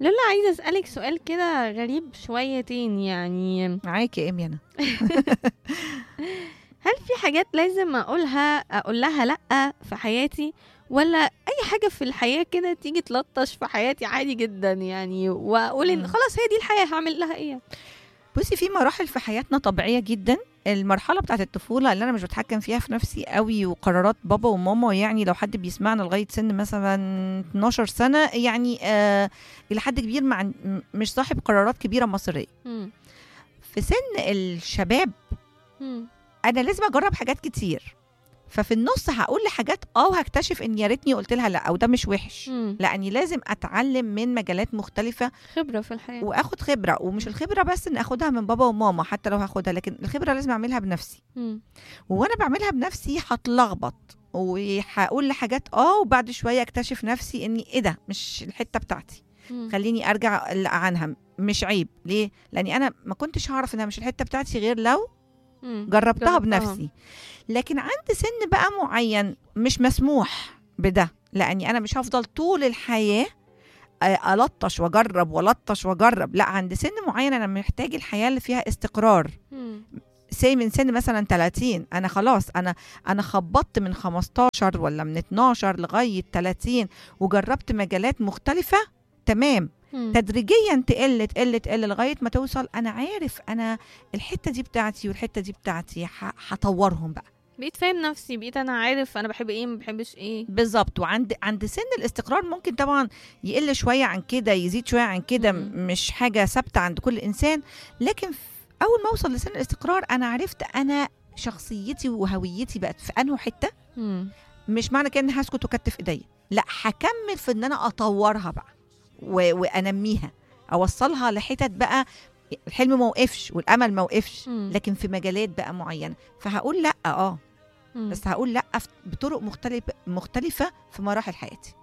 لولا عايزة أسألك سؤال كده غريب شويتين يعني معاكي يا ايمي انا هل في حاجات لازم أقولها أقول لها لأ في حياتي ولا أي حاجة في الحياة كده تيجي تلطش في حياتي عادي جدا يعني وأقول إن مم. خلاص هي دي الحياة هعمل لها إيه بصي في مراحل في حياتنا طبيعيه جدا المرحله بتاعت الطفوله اللي انا مش بتحكم فيها في نفسي قوي وقرارات بابا وماما يعني لو حد بيسمعنا لغايه سن مثلا 12 سنه يعني آه الى حد كبير مع م- مش صاحب قرارات كبيره مصيريه مم. في سن الشباب مم. انا لازم اجرب حاجات كتير ففي النص هقول لحاجات اه وهكتشف ان يا ريتني قلت لها لا او ده مش وحش مم. لاني لازم اتعلم من مجالات مختلفه خبرة في الحياة واخد خبره ومش الخبره بس ان اخدها من بابا وماما حتى لو هاخدها لكن الخبره لازم اعملها بنفسي مم. وانا بعملها بنفسي هتلخبط وهقول لحاجات اه وبعد شويه اكتشف نفسي اني ايه ده مش الحته بتاعتي مم. خليني ارجع أقلق عنها مش عيب ليه لاني انا ما كنتش هعرف انها مش الحته بتاعتي غير لو مم. جربتها جربتها. بنفسي لكن عند سن بقى معين مش مسموح بده لاني انا مش هفضل طول الحياه آه، الطش واجرب والطش واجرب لا عند سن معين انا محتاج الحياه اللي فيها استقرار مم. سي من سن مثلا 30 انا خلاص انا انا خبطت من 15 ولا من 12 لغايه 30 وجربت مجالات مختلفه تمام مم. تدريجيا تقل تقل تقل لغايه ما توصل انا عارف انا الحته دي بتاعتي والحته دي بتاعتي ه- هطورهم بقى بقيت فاهم نفسي بقيت أنا عارف أنا بحب إيه ما بحبش إيه بالظبط وعند عند سن الاستقرار ممكن طبعا يقل شويه عن كده يزيد شويه عن كده مم. مش حاجه ثابته عند كل انسان لكن ف- اول ما اوصل لسن الاستقرار انا عرفت انا شخصيتي وهويتي بقت في انه حته مم. مش معنى كده اني هسكت وكتف ايديا لا هكمل في ان انا اطورها بقى و... وانميها اوصلها لحتت بقى الحلم ما وقفش والامل ما وقفش مم. لكن في مجالات بقى معينه فهقول لا اه مم. بس هقول لا في- بطرق مختلفه مختلفه في مراحل حياتي